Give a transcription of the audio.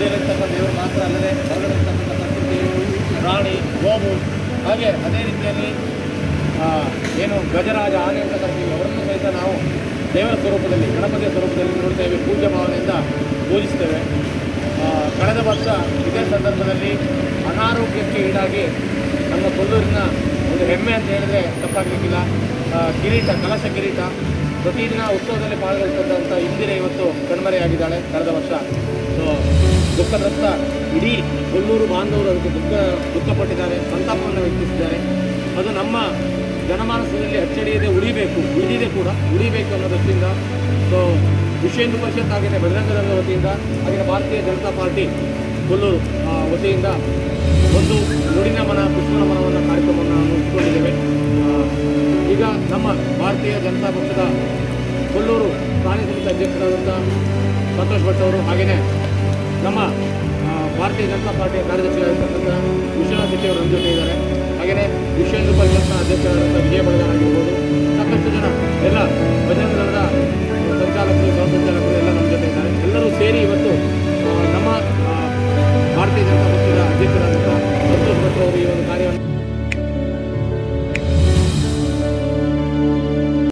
ಮನೆಯಲ್ಲಿರ್ತಕ್ಕಂಥ ದೇವರು ಮಾತ್ರ ಅಲ್ಲದೆ ಹೊರಗಡೆ ಇರ್ತಕ್ಕಂಥ ಪ್ರಕೃತಿ ಪ್ರಾಣಿ ಗೋವು ಹಾಗೆ ಅದೇ ರೀತಿಯಲ್ಲಿ ಆ, ಏನು ಗಜರಾಜ ಆನೆ ಅಂತ ಕರಿತೀವಿ ಅವರನ್ನು ಸಹಿತ ನಾವು ದೇವರ ಸ್ವರೂಪದಲ್ಲಿ ಗಣಪತಿಯ ಸ್ವರೂಪದಲ್ಲಿ ನೋಡ್ತೇವೆ ಪೂಜ್ಯ ಭಾವನೆಯಿಂದ ಪೂಜಿಸ್ತೇವೆ ಆ, ಕಳೆದ ವರ್ಷ ಇದೇ ಸಂದರ್ಭದಲ್ಲಿ ಅನಾರೋಗ್ಯಕ್ಕೆ ಈಡಾಗಿ ನಮ್ಮ ಕೊಲ್ಲೂರಿನ ಒಂದು ಹೆಮ್ಮೆ ಅಂತ ಹೇಳಿದ್ರೆ ತಪ್ಪಾಗಲಿಕ್ಕಿಲ್ಲ ಆ, ಕಿರೀಟ ಕಲಶ ಕಿರೀಟ ಪ್ರತಿದಿನ ಉತ್ಸವದಲ್ಲಿ ಪಾಲ್ಗೊಳ್ತಕ್ಕಂಥ ಇಂದಿರೆ ಇವತ್ತು ಕಣ್ಮರೆಯಾಗಿದ್ದಾಳೆ ಕಳೆದ ವರ್ಷ ಸೊ ದುಃಖದತ್ತ ಇಡೀ ಕೊಲ್ಲೂರು ಬಾಂಧವರು ಅದಕ್ಕೆ ದುಃಖ ದುಃಖಪಟ್ಟಿದ್ದಾರೆ ಸಂತಾಪವನ್ನು ವ್ಯಕ್ತಿಸಿದ್ದಾರೆ ಅದು ನಮ್ಮ ಜನಮಾನಸದಲ್ಲಿ ಅಚ್ಚಳಿಯದೆ ಉಳಿಬೇಕು ಉಳಿದಿದೆ ಕೂಡ ಉಳಿಬೇಕು ಅನ್ನೋ ದೃಷ್ಟಿಯಿಂದ ಸೊ ವಿಶ್ವ ಹಿಂದೂ ಪರಿಷತ್ ಹಾಗೆಯೇ ಬಜರಂಗ ದಳದ ವತಿಯಿಂದ ಹಾಗೆಯೇ ಭಾರತೀಯ ಜನತಾ ಪಾರ್ಟಿ ಕೊಲ್ಲೂರು ಆ, ವತಿಯಿಂದ ಒಂದು ನುಡಿನ ಮನ ಪುಷ್ಪನ ಮನವನ್ನು ಕಾರ್ಯಕ್ರಮವನ್ನು ನಾವು ಇಟ್ಕೊಂಡಿದ್ದೇವೆ ಆ, ಈಗ ನಮ್ಮ ಭಾರತೀಯ ಜನತಾ ಪಕ್ಷದ ಕೊಲ್ಲೂರು ಪ್ರಾಣಿ ಸಮಿತಿ ಅಧ್ಯಕ್ಷರಾದಂಥ ಸಂತೋಷ್ ಭಟ್ ಅವರು ಹಾಗೆಯೇ ನಮ್ಮ ಆ, ಭಾರತೀಯ ಜನತಾ ಪಾರ್ಟಿಯ ಕಾರ್ಯದರ್ಶಿಯಾಗಿರ್ತಕ್ಕಂಥ ವಿಶ್ವನಾಥ್ ಶೆಟ್ಟಿ ಅವರು ನಮ್ಮ ಜೊತೆ ಇದ್ದಾರೆ